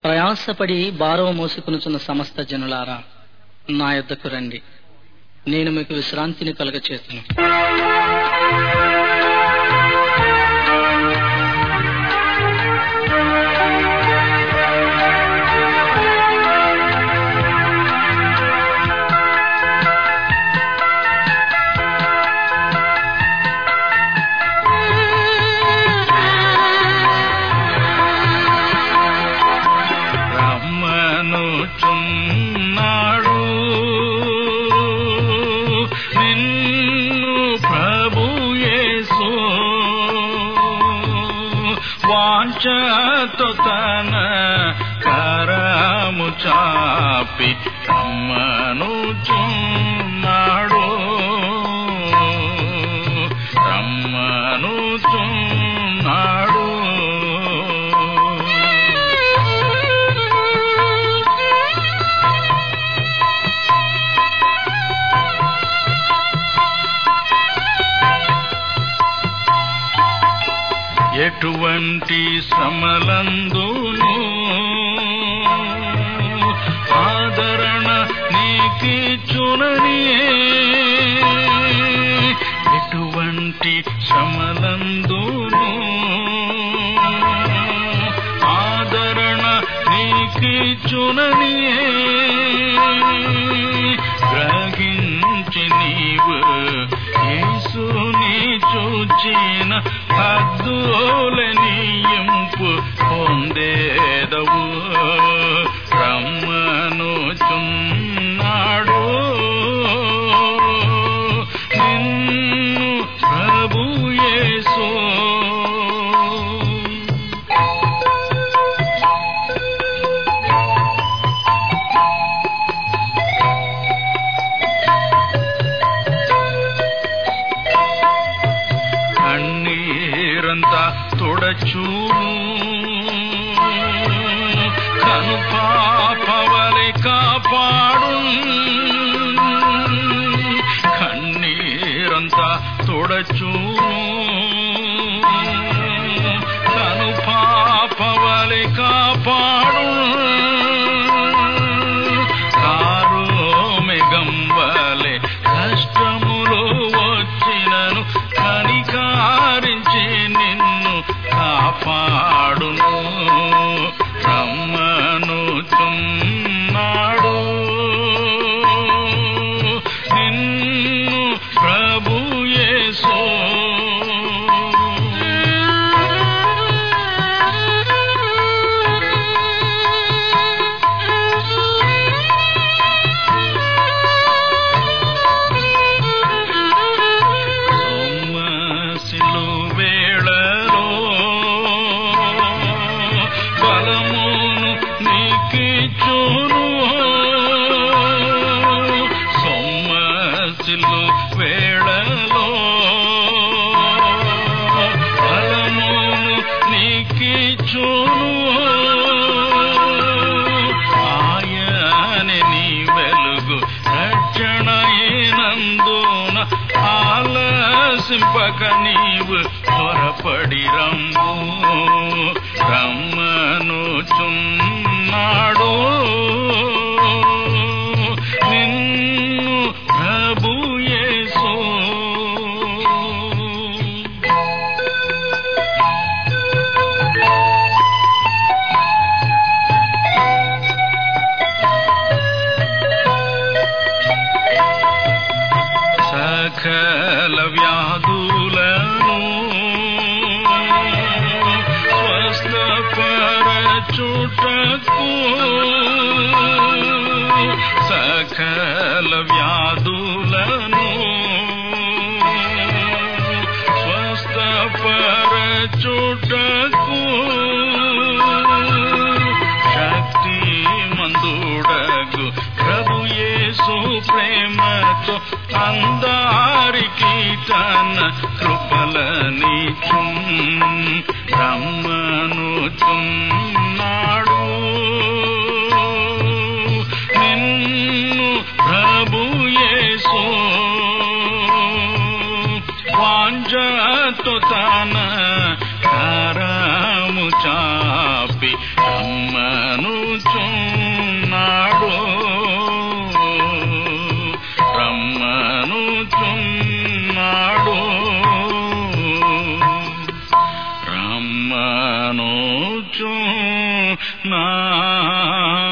ప్రయాసపడి భారవ మోసుకునుచున్న సమస్త జనులారా నా యొద్దకు రండి నేను మీకు విశ్రాంతిని కలుగచేతును రమ్మనుచున్నాడు నిన్ను ప్రభు యేసు వాంఛతో తన కరము చాపి రమ్మనుచున్నాడు రమ్మనుచున్నాడు ఎటువంటి శ్రమలందును ఆదరణ నీకిచ్చునని ఎటువంటి శ్రమలందును ఆదరణ నీకిచ్చునని గ్రహించి నీవు యేసుని చూచిన హద్దులనియింపు పొందేదవు రమ్మనుచున్నాడు నిన్ను ప్రభు యేసు కన్నీరంతా తొడచూను కను పాపవలె కాపాడు కన్నీరంతా తొడచూను కను పాపవలె కాపాడు కారు మెగంబలే కష్టములు వచ్చినను కనికారించి నిన్ను కాపాడును రమ్మనుచున్నాడు నిన్ను ప్రభు యేసు సొమ్మసిలు వేళలో బలమును నీకిచ్చును సొమ్మసిలు వేళలో బలమును నీకిచ్చును ఆయనే నీ వెలుగు రక్షణయినందున ఆలసింపక నీవు త్వరపడి రంబు రమ్మనుచున్నాడు నిన్ను ప్రభు యేసు సకల వ్యాధులను స్వస్థపరచుటకు సకల వ్యాధులను స్వస్థపరచుటకు శక్తి మందుడగు ప్రభు యేసు ప్రేమతో అందారికి తన కృపలనిచు రమ్మనుచున్నాడు నిన్ను ప్రభు యేసు వాంఛతో తన కరము చాపి రమ్మను రమ్మనుచు నా